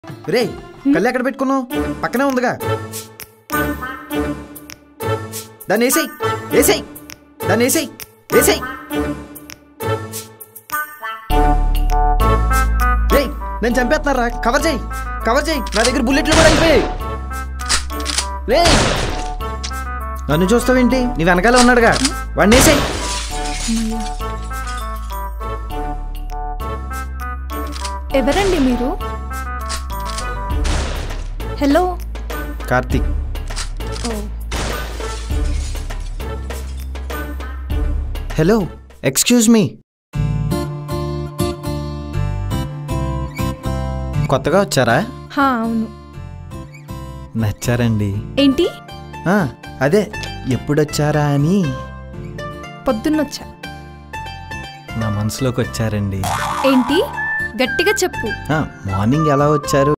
రే కళ్ళు ఎక్కడ పెట్టుకున్నావు పక్కనే ఉందిగా దాన్ని వేసేయ్ వేసేయ్ దాన్ని వేసేయ్ వేసేయ్ రే నేను చంపేస్తున్నారా కవర్ చేయి కవర్ చేయి నా దగ్గర బుల్లెట్లు కూడా అయిపోయాయి రే నన్ను చూస్తావేంటి నీ వెనకాల ఉన్నాడుగా వాడిని వేసేయ్ ఎవరండి మీరు హలో కార్తీక్ ఓ హలో ఎక్స్క్యూజ్ మీ కొత్తగా వచ్చారా హా అవును నచ్చారండి ఏంటి ఆ, అదే ఎప్పుడొచ్చారా అని పొద్దున్నొచ్చా నా మనసులోకి వచ్చారండి ఏంటి గట్టిగా చెప్పు ఆ, మార్నింగ్ ఎలా వచ్చారు